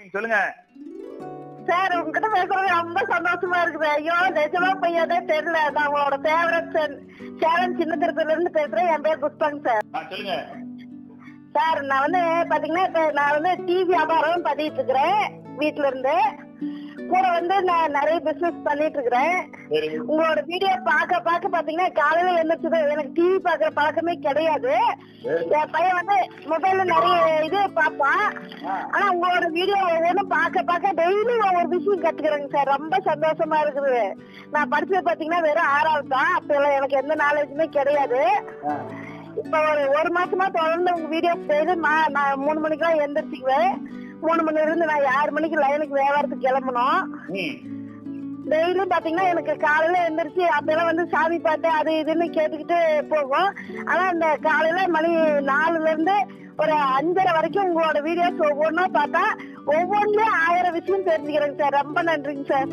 சொல்லுங்க சார் உங்ககிட்ட பேசுறது ரொம்ப சந்தோஷமா இருக்குது ஐயோ நிஜமா பையனே தெரியல நான் உங்களோட ஃபேவரட் சேலம் சின்ன திருப்பதில இருந்து பேசுறேன் என் பேர் புஷ்பங் சார் ஆ, சொல்லுங்க சார் நான் வந்து பாத்தீங்கன்னா இப்ப நான் வந்து டீ வியாபாரம் பண்ணிட்டு இருக்கிறேன் வீட்ல இருந்து கூட வந்து நான் நிறைய பிசினஸ் பண்ணிட்டு இருக்கிறேன் சரி உங்களோட வீடியோ பார்க்க பார்க்க பாத்தீங்கன்னா காலையில எழுந்திரிச்சது எனக்கு டிவி பாக்குற பழக்கமே கிடையாது என் பையன் வந்து மொபைல்ல நிறைய இது பார்ப்பான் ஆனா உங்களோட வீடியோ ஒவ்வொன்றும் பார்க்க பார்க்க டெய்லி ஒவ்வொரு விஷயம் கத்துக்கிறேங்க சார் ரொம்ப சந்தோஷமா இருக்குது நான் படிச்சது பாத்தீங்கன்னா வெறும் ஆறாவது தான் அப்ப எல்லாம் எனக்கு எந்த நாலேஜுமே கிடையாது ஆ, இப்ப ஒரு ஒரு மாசமா தொடர்ந்து உங்க வீடியோ செய்து நான் நான் மூணு மணிக்கெல்லாம் எந்திரிச்சுக்குவேன் மூணு மணில இருந்து நான் ஆறு மணிக்கு லைனுக்கு வியாபாரத்துக்கு கிளம்பணும் ம், டெய்லியும் பாத்தீங்கன்னா எனக்கு காலையில எந்திரிச்சு அப்பெல்லாம் வந்து சாமி பாட்டு அது இதுன்னு கேட்டுக்கிட்டு போகும் ஆனா இந்த காலையில மணி நாலுல இருந்து ஒரு அஞ்சரை வரைக்கும் உங்களோட வீடியோஸ் ஒவ்வொன்றும் பார்த்தா ஒவ்வொன்றுலயும் ஆயிரம் விஷயம் தெரிஞ்சுக்கிறேங்க சார் ரொம்ப நன்றிங்க சார்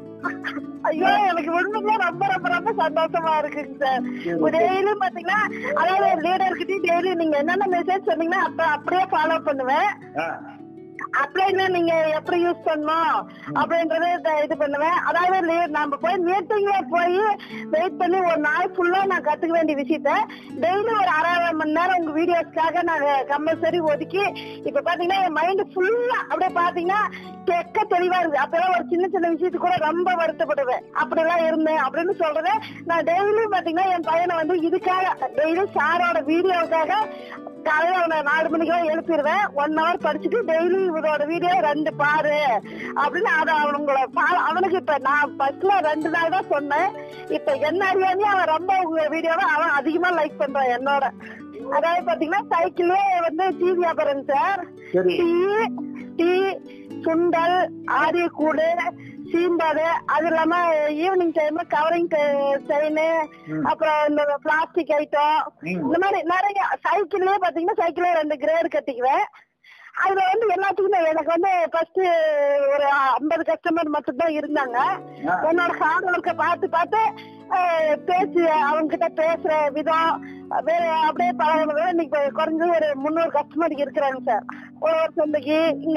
ஐயோ எனக்கு உண்மையிலே ரொம்ப ரொம்ப ரொம்ப சந்தோஷமா இருக்குங்க சார் டெய்லியும் பாத்தீங்கன்னா அதாவது லீடர்கிட்டயும் டெய்லி நீங்க என்னென்ன மெசேஜ் சொன்னீங்கன்னா அப்ப அப்படியே ஃபாலோ பண்ணுவேன் ஆ, அப்படின்னா நீங்க எப்படி யூஸ் பண்ணணும் அப்படின்றத இத- இது பண்ணுவேன் அதாவது லீ- நம்ம போய் மீட்டிங்ல போய் வெயிட் பண்ணி ஒரு நாள் ஃபுல்லா நான் கத்துக்க வேண்டிய விஷயத்த டெய்லி ஒரு அரை அரை மணி நேரம் உங்க வீடியோஸ்க்காக நான் கம்பல்சரி ஒதுக்கி இப்ப பாத்தீங்கன்னா என் மைண்ட் ஃபுல்லா அப்படியே பாத்தீங்கன்னா கெக்க தெளிவா இருக்கு அப்பெல்லாம் ஒரு சின்ன சின்ன விஷயத்துக்கு கூட ரொம்ப வருத்தப்படுவேன் அப்படிலாம் இருந்தேன் அப்படின்னு சொல்றத நான் டெய்லியும் பாத்தீங்கன்னா என் பையனை வந்து இதுக்காக டெய்லி சாரோட வீடியோவுக்காக காலையில அவனை நாலு மணிக்கெல்லாம் எழுப்பிடுவேன் ஒன் ஹவர் படிச்சுட்டு டெய்லி இவரோட வீடியோ ரெண்டு பாரு அப்படின்னு அதை அவனுங்கள பா- அவனுக்கு இப்ப நான் ஃபர்ஸ்ட்ல ரெண்டு நாள் தான் சொன்னேன் இப்ப என்ன அறியாமே அவன் ரொம்ப உங்க வீடியோவை அவன் அதிகமா லைக் பண்றான் என்னோட அதாவது பாத்தீங்கன்னா சைக்கிளே வந்து டீ வியாபாரம் சார் சரி டீ டீ சுண்டல் ஆரியக்கூடு சீம்பாடு அது இல்லாம ஈவினிங் டைம்ல கவரிங் செயின் அப்புறம் இந்த பிளாஸ்டிக் ஐட்டம் ம். இந்த மாதிரி நிறைய சைக்கிள்லயே பாத்தீங்கன்னா சைக்கிளே ரெண்டு கிரேடு கட்டிக்குவேன் அதுல வந்து எல்லாத்துக்குமே எனக்கு வந்து ஃபர்ஸ்ட் ஒரு ஐம்பது கஸ்டமர் மட்டும் தான் இருந்தாங்க ஆ. என்னோட ஹார்ட் ஒர்க்கை பார்த்து பார்த்து அஹ், பேச்சு அவங்க கிட்ட பேசுற விதம் வேற அப்படியே பழகினது இன்னைக்கு குறைஞ்சது ஒரு முந்நூறு கஸ்டமர் இருக்கிறாங்க சார் ஒரு ஒரு சந்தைக்கு இங்க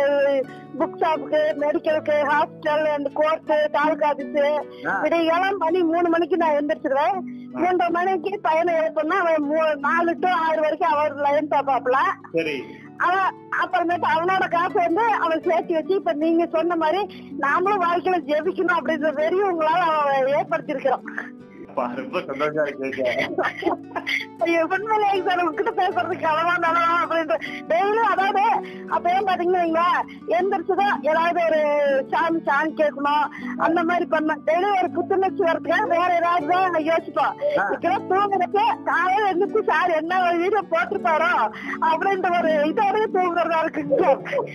புக் ஷாப்புக்கு மெடிக்கலுக்கு ஹாஸ்பிட்டல் அந்த கோர்ட்டு தாலுகா ஆபீஸ் ஆ. விடியெல்லாம் மணி மூணு மணிக்கு நான் எந்திரிச்சிருவேன் மூன்றரை மணிக்கு பையனை எழுப்பணும்னா அவன் மூ- நாலு டு ஆறு வரைக்கும் அவர் லைன் பார்ப்பாப்ல சரி அவன் அப்புறமேட்டு அவனோட காசு வந்து அவன் சேர்த்து வச்சு இப்ப நீங்க சொன்ன மாதிரி நாமளும் வாழ்க்கையில ஜெபிக்கணும் அப்படின்ற வெறியும் உங்களால அவன் ஏற்படுத்தியிருக்கிறோம் அப்பா, ரொம்ப சந்தோஷமா இருக்கு கேட்க. ஐயோ, உண்மையிலேயே சார் உங்ககிட்ட பேசுறதுக்கு அளவா நல்லா அப்படின்ற டெய்லி அதாவது அப்பயும் பாத்தீங்கன்னா வைங்களேன், எந்திரிச்சுதான் ஏதாவது ஒரு சாமி சாமி கேட்கணும் அந்த மாதிரி பண்ண டெய்லி ஒரு புத்துணர்ச்சி வரதுக்காக வேற ஏதாவது தான் நான் யோசிப்போம் இப்பெல்லாம் தூங்குறப்ப காலையில எந்திரிச்சு சார் என்ன வீடியோ போட்டிருப்பாரோ அப்படின்ற ஒரு இதோட தூங்குறதா இருக்குங்க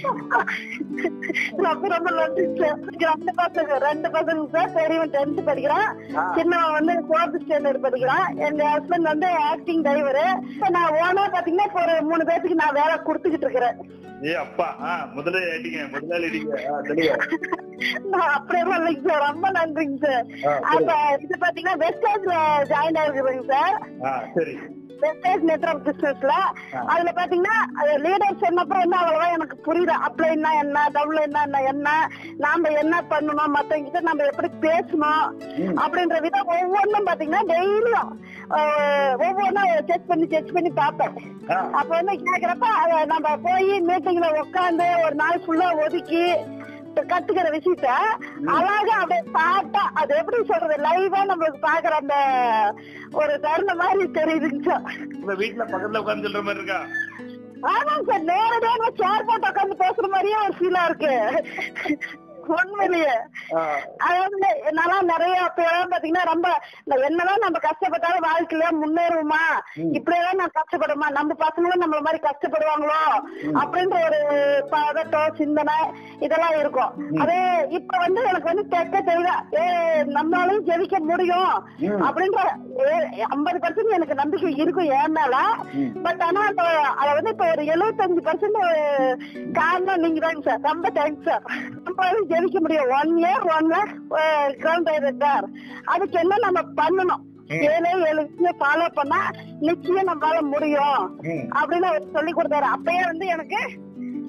ரொம்ப ரொம்ப நன்றி சார் ரெண்டு பசங்க ரெண்டு பசங்க சார் பெரியவன் டென்த் படிக்கிறான் ஆ. சின்னவன் வந்து ஃபோர்த் ஸ்டாண்டர்ட் படிக்கிறான் எங்க ஹஸ்பண்ட் வந்து ஆக்டிங் டிரைவர் நான் ஓனா பாத்தீங்கன்னா இப்போ ஒரு மூணு பேருக்கு நான் வேலை கொடுத்துக்கிட்டு இருக்கிறேன் ஏ அப்பா ஆ, முதல்ல அடிங்க முதலாளி அடிங்க ஆ, சொல்லுங்க நான் அப்படியெல்லாம் இல்லைங்க சார் ரொம்ப நன்றிங்க சார் ஆ, சரி. அப்ப இது பாத்தீங்கன்னா வெஸ்டேஜ்ல ஜாயின் ஆயிருக்குதுங்க சார் ஆ, சரி வெஸ்டேஜ் நெட்வொர்க் பிசினஸ்ல ஆ. அதுல பாத்தீங்கன்னா லீடர் சொன்னப்ப வந்து அவ்வளவா எனக்கு புரியல அப்ளைன்னா என்ன டவுன்ல என்ன என்ன நாம என்ன பண்ணணும் மத்தவங்க கிட்ட நம்ம எப்படி பேசணும் அப்படின்ற விதம் ஒவ்வொன்றும் பாத்தீங்கன்னா டெய்லியும் ஒவ்வொன்றும் செக் பண்ணி செக் பண்ணி பார்ப்பேன் ஆ. அப்ப வந்து கேக்குறப்ப அத நம்ம போய் மீட்டிங்ல உட்காந்து ஒரு நாள் ஃபுல்லா ஒதுக்கி கத்துக்கிற விஷயத்த அழகா அப்படியே பார்த்தா அது எப்படி சொல்றது லைவா நம்மளுக்கு பாக்குற அந்த ஒரு தருணம் மாதிரி தெரியுதுங்க சார் உங்க வீட்டுல பக்கத்துல உட்கார்ந்து சொல்ற மாதிரி இருக்கா ஆமாங்க சார் நேரடியாக சேர் போட்டு உட்காந்து பேசுற மாதிரியே ஒரு ஃபீலா இருக்கு உண்மையிலேயே ஆ, அதாவது நல்லா நிறைய பேரும் பாத்தீங்கன்னா ரொம்ப நான் என்னதான் நம்ம கஷ்டப்பட்டாலும் வாழ்க்கையில முன்னேறுவோமா இப்படியெல்லாம் நான் கஷ்டப்படுமா நம்ம பசங்களும் நம்மள மாதிரி கஷ்டப்படுவாங்களோ அப்படின்ற ஒரு பதட்டம் சிந்தனை இதெல்லாம் இருக்கும் அதே இப்ப வந்து எனக்கு வந்து தெக்க தெரியல ஏ நம்மளாலையும் ஜெயிக்க முடியும் அப்படின்ற ஐம்பது பர்சன்ட் எனக்கு நம்பிக்கை இருக்கும் ஏன் மேல பட் ஆனா இப்ப அத வந்து இப்ப ஒரு எழுபத்தஞ்சு பர்சன்ட் காரணம் நீங்க தாங்க சார் ரொம்ப தேங்க்ஸ் சார் நம்மளால ஜெயிக்க முடியும் ஒன் இயர் ஒன் லேக் கிரவுண்ட் டைரக்டர் அதுக்கு என்ன நம்ம பண்ணணும் ஏழே ஏழு விஷயம் ஃபாலோ பண்ணா நிச்சயம் நம்மளால முடியும் ம். அப்படின்னு அவர் சொல்லி கொடுத்தாரு அப்பயே வந்து எனக்கு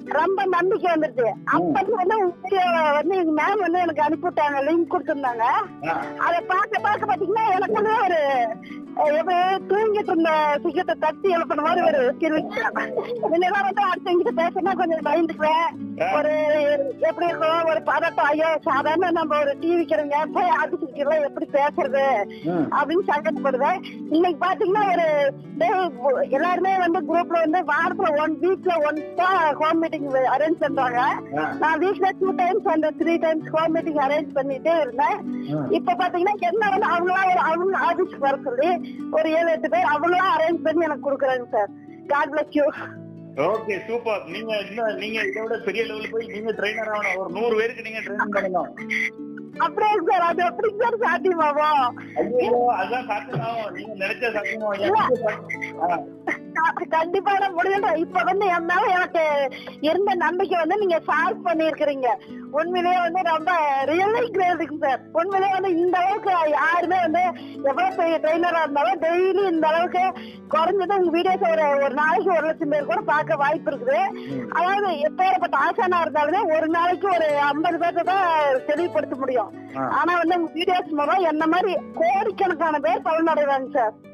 ரொம்ப நம்பிக்கை வந்துருச்சு அப்ப இருந்து வந்து உங்க video வந்து எங்க மேம் வந்து எனக்கு அனுப்பிவிட்டாங்க லிங்க் கொடுத்திருந்தாங்க ஆ, அத பார்க்க பார்க்க பாத்தீங்கன்னா எனக்குள்ள ஒரு அஹ், எப்படி தூங்கிட்டு இருந்த சிக்கத்தை தட்டி எழுப்பின மாதிரி ஒரு கேள்வி முன்னெல்லாம் வந்து அடுத்தவங்கிட்ட பேசினா கொஞ்சம் பயந்துக்குவேன் ஒரு எப்படி இருக்கும் ஒரு பதட்டம் ஐயோ சாதாரண நம்ம ஒரு டிவிக்கிறவங்க போய் ஆபீஸ்க்கு எப்படி பேசுறது ம். அப்படின்னு சங்கடப்படுவேன் இன்னைக்கு பாத்தீங்கன்னா ஒரு day எல்லாருமே வந்து குரூப்ல வந்து வாரத்துல ஒன் வீக்ல ஒன்ஸ் தான் ஹோம் மீட்டிங் அரேஞ்ச் பண்றாங்க ஆ. நான் வீக்ல டூ டைம்ஸ் அந்த three times home meeting arrange பண்ணிட்டே இருந்தேன் ம். இப்ப பாத்தீங்கன்னா என்ன வந்து அவங்களா ஒரு அவங்க ஆபீஸ்க்கு வர சொல்லி ஒரு ஏழு எட்டு பேர் அவங்களா அரேஞ்ச் பண்ணி எனக்கு கொடுக்குறாங்க sir God bless you okay super நீங்க இன்னும் நீங்க இதை விட பெரிய லெவல் போய் நீங்க ட்ரைனர் ஆகணும் ஒரு நூறு பேருக்கு நீங்க ட்ரைனிங் பண்ணணும் அப்படியே சார் அது எப்படி சார் சாத்தியமாகும் ஐயோ அதான் சாத்தியமாகும் நீங்க நினைச்ச சாத்தியமாகும் க- கண்டிப்பா நான் முடியும் இப்ப வந்து என் மேல எனக்கு இருந்த நம்பிக்கை வந்து நீங்க சால்வ் பண்ணிருக்கிறீங்க உண்மையிலேயே வந்து ரொம்ப ரியலி கிரேட்டுங்க சார் உண்மையிலேயே வந்து இந்த அளவுக்கு யாருமே வந்து எவ்வளவு பெரிய ட்ரெயினரா இருந்தாலும் டெய்லி இந்த அளவுக்கு குறைஞ்சது உங்க வீடியோஸ் ஒரு ஒரு நாளைக்கு ஒரு லட்சம் பேர் கூட பார்க்க வாய்ப்பு இருக்குது அதாவது எப்பேற்பட்ட ஆசானா இருந்தாலுமே ஒரு நாளைக்கு ஒரு ஐம்பது பேர்த்த தான் தெளிவுபடுத்த முடியும் ஆ. ஆனா வந்து உங்க வீடியோஸ் மூலம் என்ன மாதிரி கோடிக்கணக்கான பேர் பலனடைவாங்க சார்